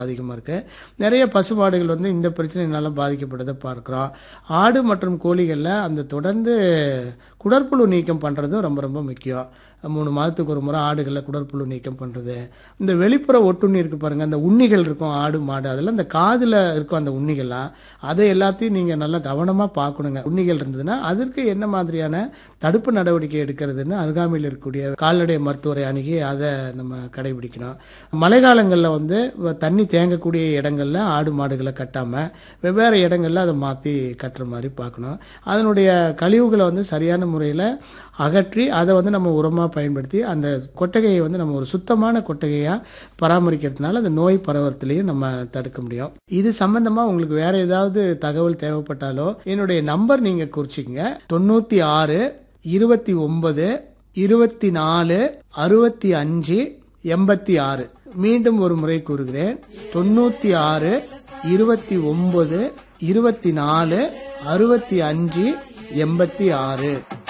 அதிகமாக இருக்கு நிறைய பசுமாடுகள் வந்து இந்த பிரச்சனையினால பாதிக்கப்படுறதை பார்க்குறோம் ஆடு மற்றும் கோழிகளில் அந்த தொடர்ந்து குடற்புழு நீக்கம் பண்ணுறதும் ரொம்ப ரொம்ப முக்கியம் மூணு மாதத்துக்கு ஒரு முறை ஆடுகளில் குடற்புழு நீக்கம் பண்ணுறது இந்த வெளிப்புற ஒட்டுண்ணி இருக்கு பாருங்கள் அந்த உண்ணிகள் இருக்கும் ஆடு மாடு அதெல்லாம் இந்த காதில் இருக்கும் அந்த உண்ணிகள்லாம் அதை எல்லாத்தையும் நீங்கள் நல்லா கவனமாக பார்க்கணுங்க உண்ணிகள் இருந்ததுன்னா அதற்கு என்ன மாதிரியான தடுப்பு நடவடிக்கை எடுக்கிறதுன்னு அருகாமையில் இருக்கக்கூடிய கால்நடை மருத்துவரை அணுகி அதை நம்ம கடைபிடிக்கணும் மழை காலங்களில் வந்து வ- தண்ணி தேங்கக்கூடிய இடங்கள்ல ஆடு மாடுகளை கட்டாமல் வெவ்வேறு இடங்கள்ல அதை மாற்றி கட்டுற மாதிரி பார்க்கணும் அதனுடைய கழிவுகளை வந்து சரியான முறையில் அகற்றி அதை வந்து நம்ம உரமாக பயன்படுத்தி அந்த கொட்டகையை வந்து நம்ம ஒரு சுத்தமான கொட்டகையாக பராமரிக்கிறதுனால அந்த நோய் பரவத்திலையும் நம்ம தடுக்க முடியும் இது சம்பந்தமா உங்களுக்கு வேற ஏதாவது தகவல் தேவைப்பட்டாலோ என்னுடைய நம்பர் நீங்க குறிச்சிக்கங்க தொண்ணூத்தி ஆறு இருபத்தி ஒன்பது இருபத்தி நாலு அறுபத்தி அஞ்சு எண்பத்தி ஆறு மீண்டும் ஒரு முறை கூறுகிறேன் தொண்ணூத்தி ஆறு இருபத்தி ஒன்பது இருபத்தி நாலு அறுபத்தி அஞ்சு எண்பத்தி ஆறு